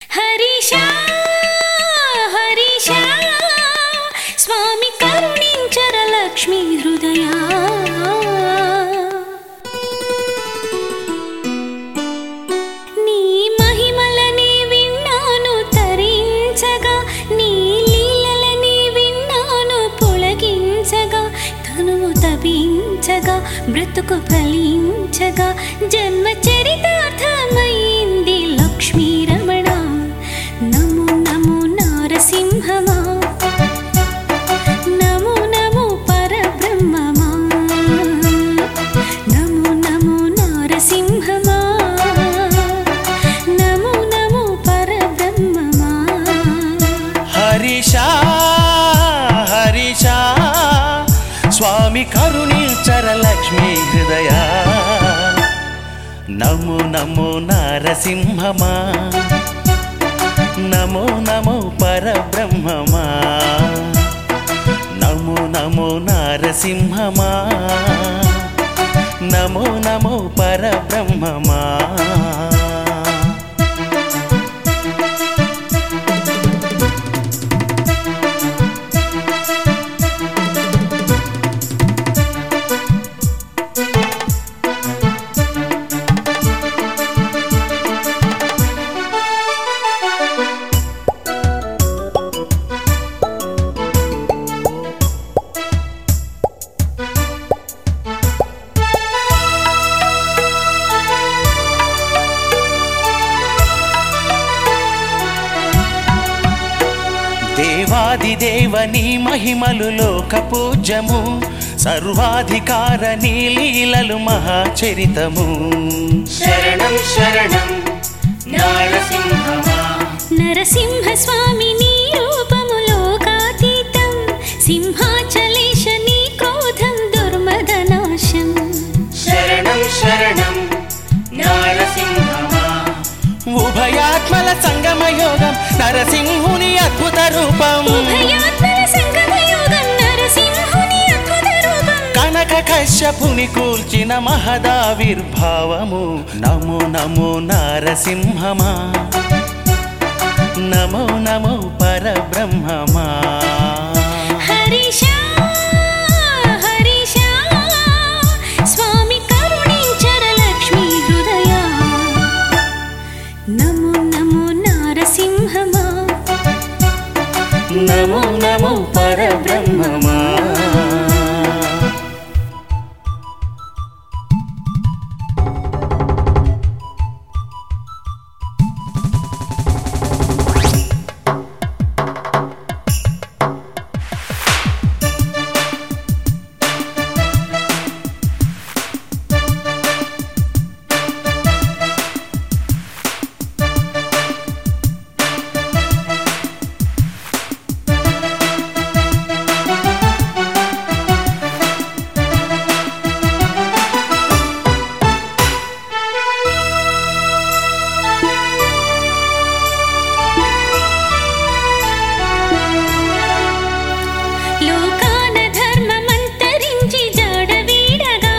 హరీషా హరీషా స్వామి కరుణించర లక్ష్మీ హృదయా నీ మహిమలని విన్నాను తరించగా నీ లీలలని విన్నాను పొలగించగా తనువు తపించగా బ్రతుకు ఫలించగా జన్మ చరితార్థమైంది లక్ష్మీ రమణ నమో నమో నారసింహమా నమో నమో పరబ్రహ్మమా నమో నమో నారసింహమా నమో నమో పరబ్రహ్మమా హరిషా హరిషా స్వామి కరుణించర లక్ష్మీ హృదయ నమో నమో నారసింహమా నమో నమో పరబ్రహ్మమా నమో నమో నారసింహమా నమో నమో పరబ్రహ్మమా దేవాది దేవని మహిమలు లోక పూజ్యము సర్వాధికార నీ లీలలు మహాచరితము శరణం శరణం నారసింహమా నరసింహ స్వామి నీ రూపము లోకాతీతం సింహాచలేశ నీ క్రోధం దుర్మదనాశం శరణం శరణం నారసింహమా ఉభయాత్మల సంగమ యోగం నరసింహుని అద్భుత రూపం ఉభయాత్మల సంగమయోగం నరసింహుని అద్భుత రూపం కనక కశ్యపుని కూల్చిన మహదావిర్భావము నమో నమో నారసింహమా నమో నమో పరబ్రహ్మమా హరిషా హరిషా స్వామి కరుణించర లక్ష్మీ హృదయా నమో నమో నారసింహమా నమో నమో పరబ్రహ్మమా లోకాన ధర్మమంతరించి జాడవీడగా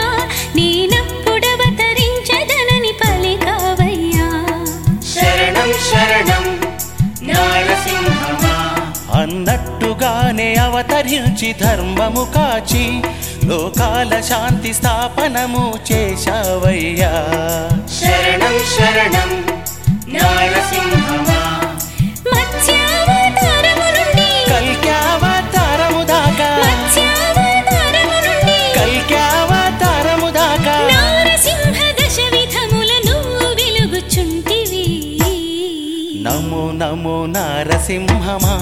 నేనప్పుడవతరించదనని పలికావయ్యా శరణం శరణం నారసింహమా అన్నట్టుగానే అవతరించి ధర్మము కాచి లోకాల శాంతి స్థాపనము చేశావయ్యా శరణం శరణం నారసింహమా మత్స్యావతారము నుండి కల్క్యావతారము దాకా మత్స్యావతారము నుండి కల్క్యావతారము దాకా నారసింహ దశ విధములను వెలుగుచుంటివి నమో నమో నారసింహమా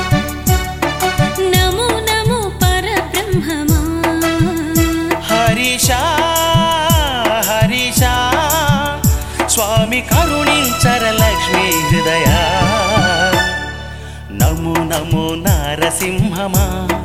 నమో నమో పరబ్రహ్మమా హరిషా హరిషా స్వామి కరుణించర లక్ష్మీ హృదయ నమో నమో నారసింహమా